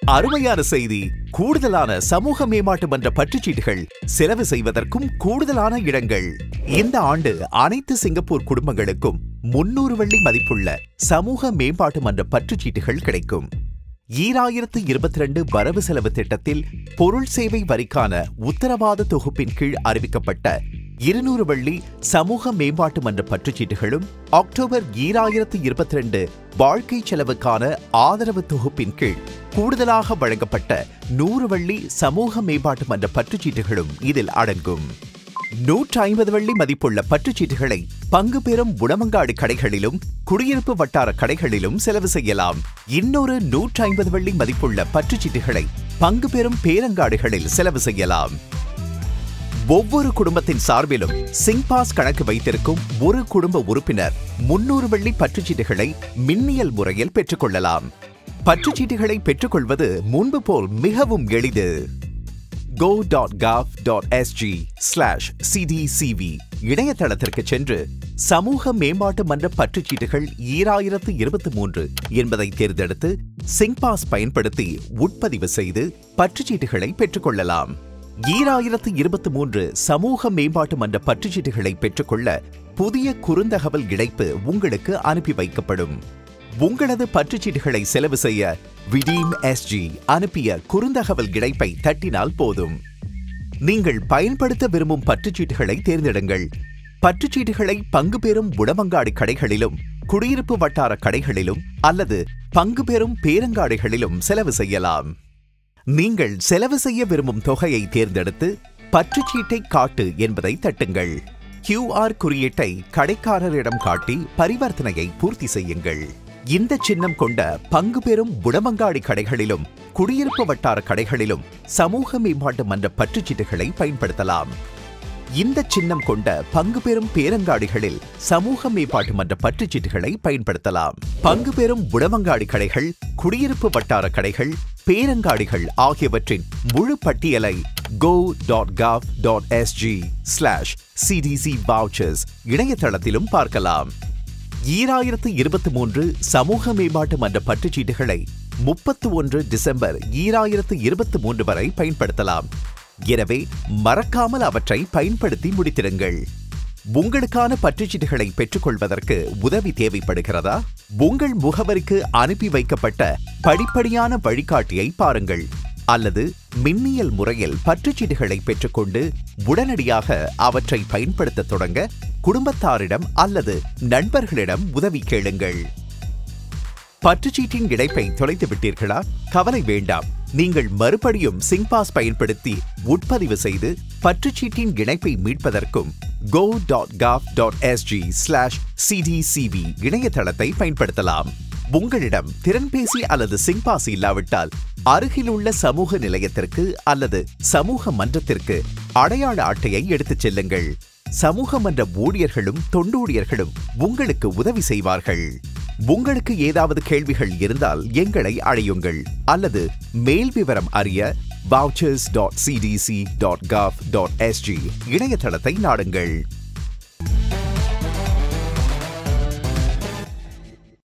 அருமையான செய்தி கூடுதலான சமூக மேம்பாட்டு மன்ற பற்றுச்சீட்டுகள் செலவு செய்வதற்கும் கூடுதலான இடங்கள் இந்த ஆண்டு அனைத்து சிங்கப்பூர் குடும்பங்களுக்கும் முன்னூறு வெள்ளி மதிப்புள்ள சமூக மேம்பாட்டு மன்ற பற்றுச்சீட்டுகள் கிடைக்கும் ஈராயிரத்து இருபத்தி ரெண்டு வரவு செலவு திட்டத்தில் பொருள் சேவை வரிக்கான உத்தரவாத தொகுப்பின் கீழ் அறிவிக்கப்பட்ட இருநூறு வெள்ளி சமூக மேம்பாட்டு மன்ற பற்றுச்சீட்டுகளும் அக்டோபர் ஈராயிரத்து இருபத்தி ரெண்டு வாழ்க்கை செலவுக்கான ஆதரவு தொகுப்பின் கீழ் கூடுதலாக வழங்கப்பட்ட நூறு வெள்ளி சமூக மேம்பாட்டு மன்ற பற்றுச்சீட்டுகளும் இதில் அடங்கும் நூற்றி ஐம்பது வெள்ளி மதிப்புள்ள பற்றுச்சீட்டுகளை பங்கு பெறும் உணவங்காடு கடைகளிலும் குடியிருப்பு வட்டார கடைகளிலும் செலவு செய்யலாம் இன்னொரு நூற்றி ஐம்பது வெள்ளி மதிப்புள்ள பற்றுச்சீட்டுகளை பங்கு பெறும் பேரங்காடுகளில் செலவு செய்யலாம் ஒவ்வொரு குடும்பத்தின் சார்பிலும் சிங்பாஸ் கணக்கு வைத்திருக்கும் ஒரு குடும்ப உறுப்பினர் முன்னூறு வெள்ளி பற்றுச்சீட்டுகளை மின்னியல் முறையில் பெற்றுக்கொள்ளலாம் பற்றுச்சீட்டுகளை பெற்றுக்கொள்வது முன்பு போல் மிகவும் எளிது go.gov.sg ஸ்லாஷ் cdcv இணையதளத்திற்கு சென்று சமூக மேம்பாட்டு மன்ற பற்றுச்சீட்டுகள் ஈராயிரத்து இருபத்தி மூன்று என்பதை தேர்ந்தெடுத்து சிங்பாஸ் பயன்படுத்தி உட்பதிவு செய்து பற்றுச்சீட்டுகளை பெற்றுக்கொள்ளலாம் ஈராயிரத்து இருபத்தி மூன்று சமூக மேம்பாட்டு மன்ற பற்றுச்சீட்டுகளை பெற்றுக்கொள்ள புதிய குறுந்தகவல் இணைப்பு உங்களுக்கு அனுப்பி வைக்கப்படும் உங்களது பற்றுச்சீட்டுகளை செலவு செய்ய விடீம் எஸ்ஜி அனுப்பிய குறுந்தகவல் இணைப்பை தட்டினால் போதும் நீங்கள் பயன்படுத்த விரும்பும் பற்றுச்சீட்டுகளை தேர்ந்தெடுங்கள் பற்றுச்சீட்டுகளை பங்கு பெறும் உணவங்காடி கடைகளிலும் குடியிருப்பு வட்டார கடைகளிலும் அல்லது பங்கு பெறும் பேரங்காடிகளிலும் செலவு செய்யலாம் நீங்கள் செலவு செய்ய விரும்பும் தொகையை தேர்ந்தெடுத்து பற்றுச்சீட்டை காட்டு என்பதை தட்டுங்கள் QR குறியீட்டை கடைக்காரரிடம் காட்டி பரிவர்த்தனையை பூர்த்தி செய்யுங்கள் இந்த சின்னம் கொண்ட பங்கு பெறும் உணவங்காடி கடைகளிலும் குடியிருப்பு வட்டார கடைகளிலும் சமூக மேம்பாட்டு மன்ற பற்றுச்சீட்டுகளை பயன்படுத்தலாம் இந்த சின்னம் கொண்ட பங்கு பெறும் பேரங்காடிகளில் சமூக மேம்பாட்டு மன்ற பற்றுச்சீட்டுகளை பயன்படுத்தலாம் பங்கு பெறும் உணவங்காடி கடைகள் குடியிருப்பு வட்டார கடைகள் பேரங்காடிகள் ஆகியவற்றின் முழு பட்டியலை go.gov.sg ஸ்லாஷ் சிடிசி vouchers இணையதளத்திலும் பார்க்கலாம் ஈராயிரத்து இருபத்தி மூன்று சமூக மேம்பாட்டு மன்ற பற்றுச்சீட்டுகளை முப்பத்து ஒன்று டிசம்பர் ஈராயிரத்து இருபத்தி மூன்று வரை பயன்படுத்தலாம் எனவே மறக்காமல் அவற்றை பயன்படுத்தி முடித்திடுங்கள் உங்களுக்கான பற்றுச்சீட்டுகளை பெற்றுக்கொள்வதற்கு உதவி தேவைப்படுகிறதா உங்கள் முகவரிக்கு அனுப்பி வைக்கப்பட்ட படிப்படியான வழிகாட்டியை பாருங்கள் அல்லது மின்னியல் முறையில் பற்றுச்சீட்டுகளை பெற்றுக்கொண்டு உடனடியாக அவற்றை பயன்படுத்த தொடங்க குடும்பத்தாரிடம் அல்லது நண்பர்களிடம் உதவி கேளுங்கள் பற்றுச்சீட்டின் இணைப்பை தொலைத்து விட்டீர்களா கவலை வேண்டாம் நீங்கள் மறுபடியும் சிங்பாஸ் பயன்படுத்தி உட்பதிவு செய்து பற்றுச்சீட்டின் இணைப்பை மீட்பதற்கும் go.gov.sg ஸ்லாஷ் cdcv இணையதளத்தை பயன்படுத்தலாம் உங்களிடம் திறன்பேசி அல்லது சிங்பாஸ் இல்லாவிட்டால் அருகிலுள்ள சமூக நிலையத்திற்கு அல்லது சமூக மன்றத்திற்கு அடையாள அட்டையை எடுத்துச் செல்லுங்கள் சமூக மன்ற ஊழியர்களும் தொண்டூழியர்களும் உங்களுக்கு உதவி செய்வார்கள் உங்களுக்கு ஏதாவது கேள்விகள் இருந்தால் எங்களை அழையுங்கள் அல்லது மேல் விவரம் அறிய vouchers.cdc.gov.sg இணையதளத்தை நாடுங்கள்